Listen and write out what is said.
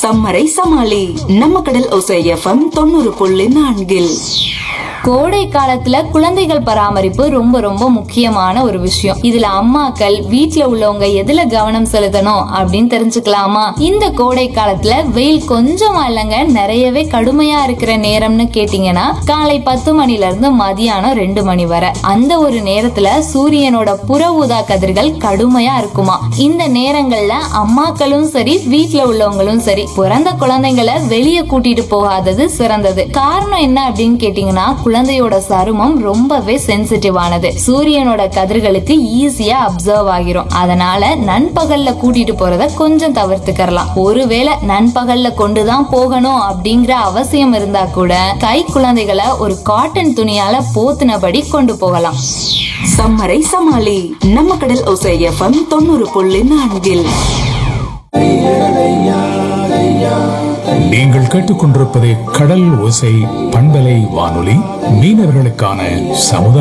சம்மரை சமாளி நம்ம கடல் ஒசை எஃப்எம் தொண்ணூறு புள்ளி நான்கில் கோடை காலத்துல குழந்தைகள் பராமரிப்பு ரொம்ப ரொம்ப முக்கியமான ஒரு விஷயம் இதுல அம்மாக்கள் வீட்ல உள்ளவங்க எதுல கவனம் செலுத்தணும் அப்படின்னு தெரிஞ்சுக்கலாமா இந்த கோடை காலத்துல வெயில் கொஞ்சம் இல்லைங்க நிறையவே கடுமையா இருக்கிற நேரம்னு கேட்டீங்கன்னா காலை பத்து மணில இருந்து மதியானம் ரெண்டு மணி வரை அந்த ஒரு நேரத்துல சூரியனோட புற ஊதா கதிர்கள் கடுமையா இருக்குமா இந்த நேரங்கள்ல அம்மாக்களும் சரி வீட்ல உள்ளவங்களும் சரி பிறந்த குழந்தைங்களை வெளியே கூட்டிட்டு போகாதது சிறந்தது காரணம் என்ன அப்படின்னு கேட்டீங்கன்னா குழந்தையோட சருமம் ரொம்பவே சென்சிட்டிவானது சூரியனோட கதிர்களுக்கு ஈஸியா அப்சர்வ் ஆகிரும் அதனால நண்பகல்ல கூட்டிட்டு போறத கொஞ்சம் தவிர்த்துக்கறலாம் ஒருவேளை நண்பகல்ல கொண்டுதான் போகணும் அப்படிங்கிற அவசியம் இருந்தா கூட கை குழந்தைகளை ஒரு காட்டன் துணியால போத்தினபடி கொண்டு போகலாம் சம்மரை சமாளி நம்ம கடல் ஒசை எஃப்எம் தொண்ணூறு புள்ளி நான்கில் நீங்கள் கேட்டுக்கொண்டிருப்பது கடல் ஓசை பண்பலை வானொலி மீனவர்களுக்கான சமுதாய